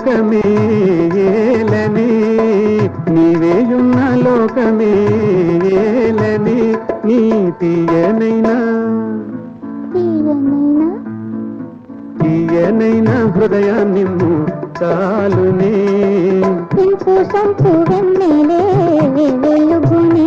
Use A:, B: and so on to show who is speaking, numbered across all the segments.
A: లోకమే ఏలని నీవేయున్న లోకమే ఏలని నీ తీయనైనా
B: తీయనైనా
A: తీయనైన హృదయాన్ని చాలునే
B: ఇంపు సంపు వెన్నెలే వెలుగునే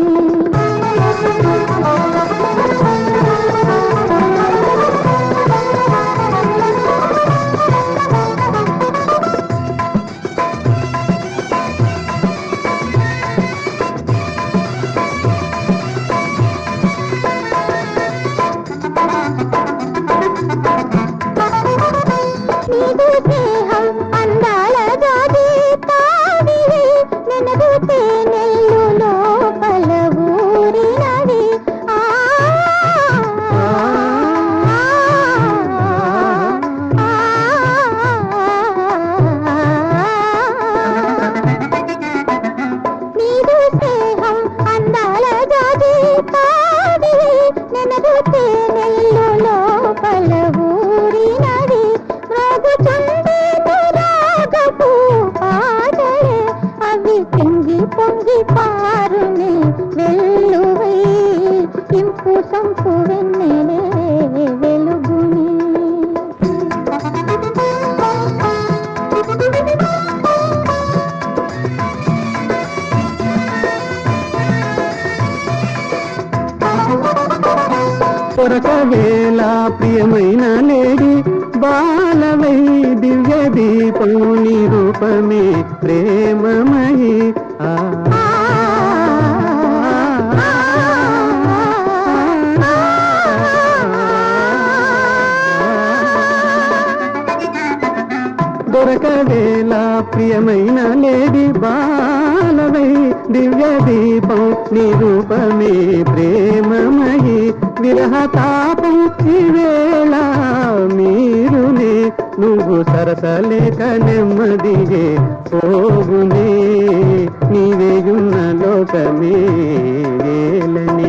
B: నీదు స్నేహం అందాల జాతి తావివి నెనదు తేనెల్లు లోపల ఊరినవి ఆ నీదు స్నేహం అందాల జాతి తావివి నెనదు తేనెల్లు లోపల ఊరినవి మ్రోగుచుండే రాగపు పాటలే అవి పొంగి పొంగి పారునే వెల్లువై ఇంపు సంపు వెన్నెలే వెలుగునే
A: కొరక వేళ ప్రియమైన లేడి బాలవై దివ్య దీపం నిరూపమే ప్రేమమయి ఆ దొరకవేళ ప్రియమైన లేడి బాలవై దివ్య దీపం నిరూపమే ప్రేమమయి విరహ తాపం ఈవేళ మీరునే నువ్వు సరసలేక నెమ్మదిగే పోగునే నీవేయున్న లోకమే ఏలనే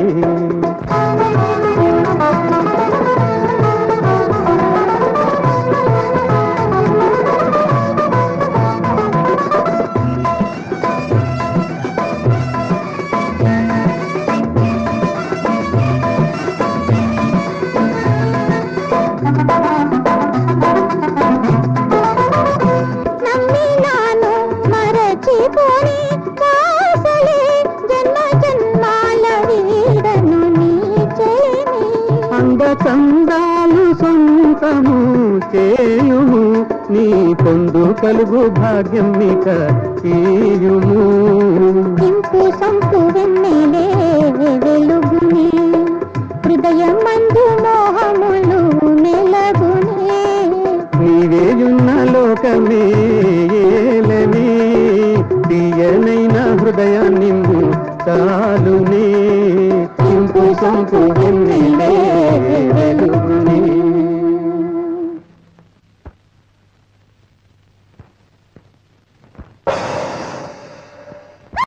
B: నమ్మినాను మరచిపోని వాసలే జన్మ జన్మాల వీడను నీ చేని
A: అంద చందాలు సొంతము చేయుము నీ పొందు కలుగు భాగ్యం మిక చేయుము
B: ఇంపు సంపు వెన్నెలే వెలుగునే హృదయమందు మోహములు నెలగునే
A: నీవేయున్న లోకమే ఏలని తీయనైన హృదయాన్ని చాలునే ఇంపు సంపు వెన్నెలే